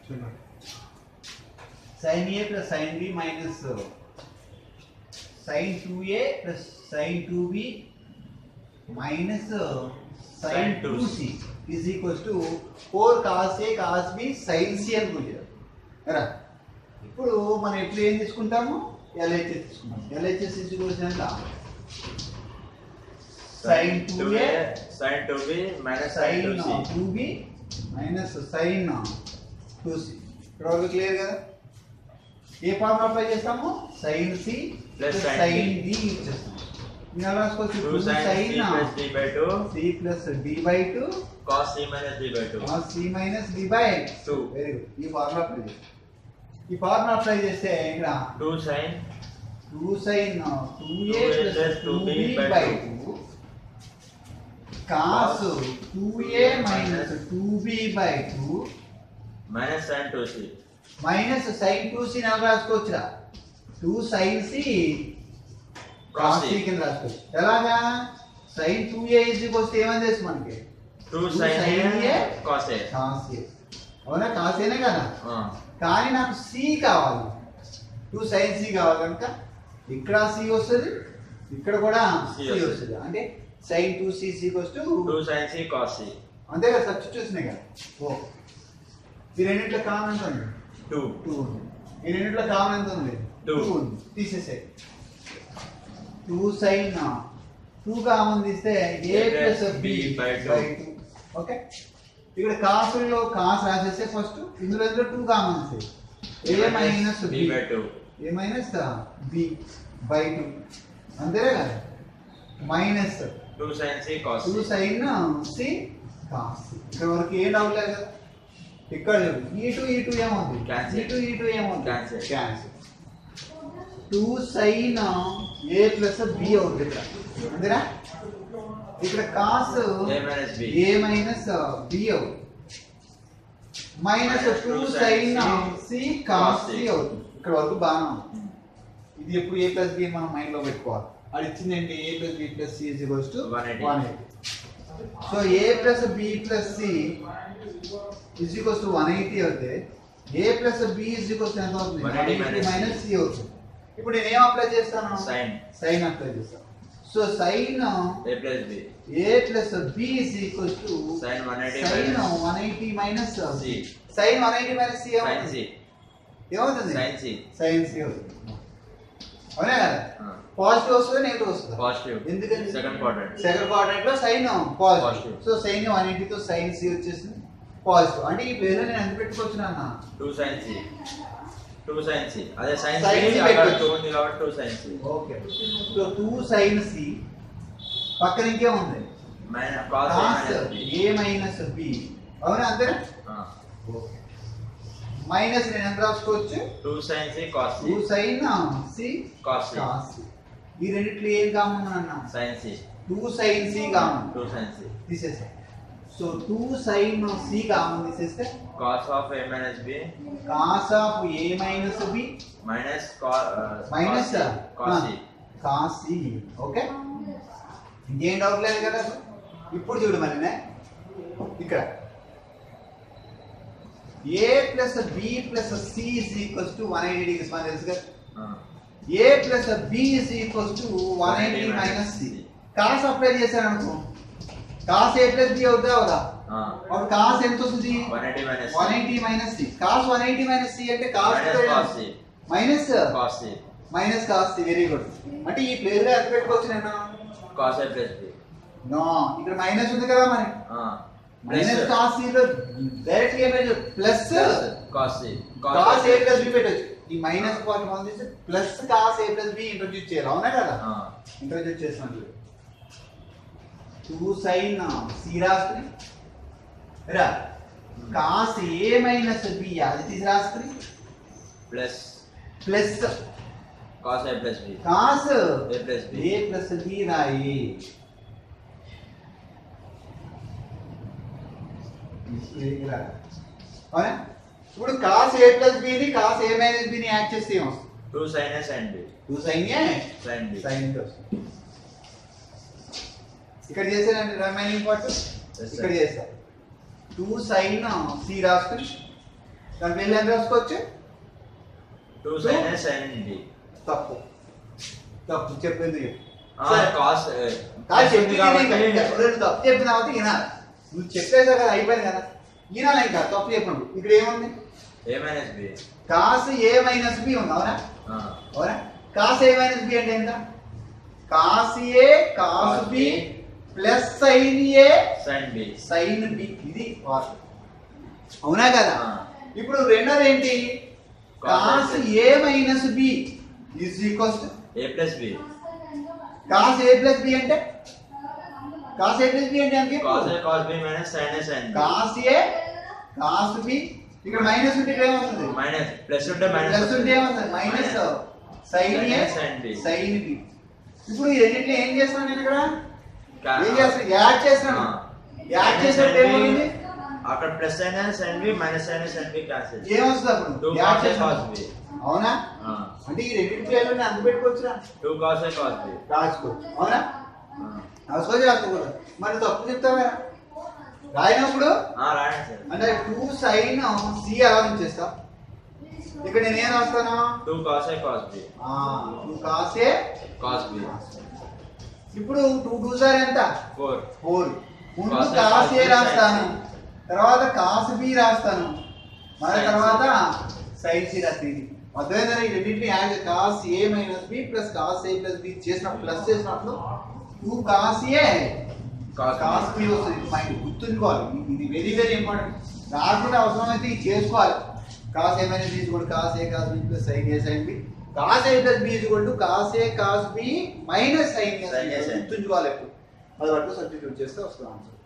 చూడండి sine A plus sine B minus sine two A plus sine two B minus sine two C is equals to four cos A cos B sine C అని కూర్చారు కదా ఇప్పుడు మనం ఎప్పుడు ఏం తీసుకుంటాము ఎల్హెచ్ఎస్ తీసుకుంటాం ఎల్హెచ్ఎస్ ఈజ్ ఈక్వల్స్ ఎంత sine two A sine two B minus sine sine two C two B minus sine two C ఇక్కడ వరకు క్లియర్ కదా ఏ ఫార్ములా అప్లై చేస్తాము sine C Plus plus sin sine D. D ఇచ్చేస్తాం మీరు ఎలా రాసుకోవచ్చు two two sine sine C plus D by two C plus D by two cos C minus D by two C minus D by two very good ఈ formula apply చేస్తాం ఈ formula apply చేస్తే ఇక్కడ two sine two sine two A 2a plus plus two 2b B by by 2. Two cos two A minus two B by two minus sine two C minus sine two C నెల రాసుకోవచ్చురా two sine C Cos cos C. C కింద రాసుకోవచ్చు ఎలాగా sign two A is వస్తే ఏమని తెలుసు మనకి two Two sine sin A A. Cos A cos A అవునా కాస్ ఏనే కదా కానీ నాకు సి కావాలి టూ సైన్ సి కావాలి కనుక ఇక్కడ సి వస్తుంది ఇక్కడ కూడా C సి వస్తుంది. వస్తుంది అంటే సైన్ టూ సి సి వస్తూ two sine C cos C అంతే కదా సబ్స్టిట్యూషన్ కదా ఓ ఈ రెండింటిలో కామన్ ఎంత ఉంది టూ టూ ఉంది ఈ రెండింటిలో కామన్ ఎంత ఉంది Two. ఉంది తీసేసే టూ సైన్ టూ కామన్ తీస్తే A A plus plus B B by two. By two okay ఇక్కడ కాసుల్లో కాస్ రాసేస్తే ఫస్ట్ ఇందులో ఇందులో టూ కామన్ వస్తాయి A minus B B by two A minus B by two అంతేనా కదా minus two sine C cos two sine C cos ఇక్కడ వరకు ఏ doubt లేదు కదా ఇక్కడ చూడు ఈ టూ ఈ టూ ఏమవుతుంది Cancel. ఈ టూ ఈ టూ ఏమవుతుంది Cancel. Cancel two sine A plus B అవుతుంది ఇక్కడ అంతేనా ఇక్కడ cos A minus B A minus B అవుతుంది minus Minus two two sine sin C cos cos C. C అవుతుంది ఇక్కడ వరకు బాగానే ఉంది ఇది ఎప్పుడు ఏ ప్లస్ బి మనం మైండ్ లో పెట్టుకోవాలి అది ఇచ్చింది ఏంటి A plus B plus C is equals to 180. One eighty so A plus B plus C is equals to one eighty అవుతే A plus B is equals ఎంత అవుతుంది 180 minus C. మైనస్ సి అవుతుంది ఇప్పుడు నేను ఏం అప్లై చేస్తాను sine sine apply చేస్తాను so sine A plus B A plus B is equals to Sin 180 sine minus one eighty minus C. Sine one eighty minus C sine ఏమవుతుంది C ఏమవుతుంది sine C sine C అవుతుంది అవునా కదా positive వస్తుందా negative వస్తుందా positive ఎందుకని second quadrant second quadrant లో sine positive Positive. So sine one ఎయిటీతో సైన్ సి వచ్చేసింది పాజిటివ్ అంటే ఈ ప్లేస్ లో నేను ఎంత పెట్టుకోవచ్చు అన్న two sine C two sine C అదే సైన్ Sin సి C అక్కడ పెట్టొచ్చు. టూ ఉంది కాబట్టి two sine C okay so two sine C పక్కన ఇంకేముంది minus cos cos minus B A minus B అవునా అంతేనా మైనస్ నేను ఎంత రాసుకోవచ్చు two sine C cos C two sine C cos C cos C ఈ రెండిట్లో ఏం కామన్ అన్న sine C two sine C common two sine C తీసేసా so two sine C common తీసేస్తే cos of A minus B cos of A minus B minus minus cos C cos C okay ఇంకేం doubt లేదు కదా ఇప్పుడు చూడు మరి ఇక్కడ A plus B plus C is equals to one eighty degrees మనకు తెలుసు కదా A plus B is equals to one eighty minus C cos apply చేశాను అనుకో కాస్ ఏ ప్లస్ బి అవుతా అవుదా అప్పుడు కాస్ ఎంత వస్తుంది one eighty minus one eighty minus C cos one eighty minus C అంటే minus cos cos C minus cos C minus cos C very good అంటే ఈ place లో ఎంత పెట్టుకోవచ్చు నేను cos A plus B no ఇక్కడ మైనస్ ఉంది కదా మరి మైనస్ కాస్ సి లో డైరెక్ట్ ఏమైనా plus cos C cos A plus B పెట్టచ్చు ఈ మైనస్ పార్ట్ మనం తీసి plus cos A plus B introduce చేయాలి అవునా కదా ఇంట్రొడ్యూస్ చేసినట్లు టూ సైన్ సి రాసుకుని రా కాస్ ఏ మైనస్ బి అది తీసి రాసుకుని plus plus cos A plus B cos A plus B A plus B రాయి ఇలా. అవునా ఇప్పుడు కాస్ ఏ ప్లస్ బిని కాస్ ఏ మైనస్ బిని యాడ్ చేస్తే ఏమొస్తుంది two sine A sine B two sine A sine B sine వస్తుంది ఇక్కడ చేసానండి రిమైనింగ్ పార్ట్ sir. ఇక్కడ చేస్తా టూ సైన్ సి రాసుకుని దాని పేరు ఎంత రాసుకోవచ్చు two sine A sine B తప్పు తప్పు చెప్పింది కాస్ కాదు చెప్పింది రెండు తప్పు చెప్పిన తర్వాత వినాలి నువ్వు చెప్పేసా కదా అయిపోయింది కదా వినాలి ఇంకా తప్పు చెప్పండి ఇక్కడ ఏముంది A minus B cos A minus B ఉంది అవునా అవునా కాస్ ఏ మైనస్ బి అంటే ఎంత cos A cos B plus sine A sine B sine B ఇది వాస్తవం అవునా కదా ఆ. ఇప్పుడు రెండోది ఏంటి cos A minus B is equals A plus B cos A plus B అంటే కాస్ ఏ ప్లస్ బి అంటే ఎంత cos A cos B minus sine A sine B cos A cos B ఇక్కడ మైనస్ ఉంటే ఇక్కడ ఏమవుతుంది minus plus ఉంటే minus plus ఉంటే ఏమవుతుంది minus sine A Sin B. Sine B ఇప్పుడు ఈ రెండింటిని ఏం చేస్తున్నాను నేను ఇక్కడ కా- ఏం చేస్తాను యాడ్ చేస్తున్నాను ఆ. యాడ్ చేసినప్పుడు ఏమవుతుంది అక్కడ ప్లస్ అయినా సైన్ బి మైనస్ అయినా సైన్ బి క్యాన్సిల్ ఏమొస్తుంది అప్పుడు two add cos A cos చేసినప్పుడు బి అవునా అంటే ఈ రెండింటి ప్లేయర్లు అందు పెట్టుకోవచ్చురా two cos A cos B రాసుకోవచ్చు అవునా రాసుకోవచ్చు రాసుకోకూడదు మరి తప్పు చెప్తావా రాయినప్పుడు రాయండి సార్ అంటే టూ సైన్ సి అలా ఉంచేస్తా ఇక్కడ నేను ఏం రాస్తాను two cos A cos B two కాసే కాస్ బి ఇప్పుడు టూ టూ సార్ ఎంత ఫోర్ ఫోర్ ముందు Cos A, cos A cos B, రాస్తాను sin తర్వాత కాస్ బి రాస్తాను మరి Sin C. తర్వాత సైన్ సి రాస్తాను ఇది అర్థమైందా ఈ రెండింటిని add cos A minus B plus cos A plus B చేసినప్పుడు ప్లస్ చేసినప్పుడు two cos A cos cos B వస్తుంది మైండ్ గుర్తుంచుకోవాలి ఇది వెరీ వెరీ ఇంపార్టెంట్ రాకుండా అవసరమైతే ఇది చేసుకోవాలి కాస్ ఏ మైనస్ బి కూడా cos A cos B plus sine A sine B cos A plus B కూడా cos A cos B minus sine A Sin A, sin B. గుర్తుంచుకోవాలి ఎప్పుడు అది వరకు సబ్స్టిట్యూట్ చేస్తే వస్తుంది ఆన్సర్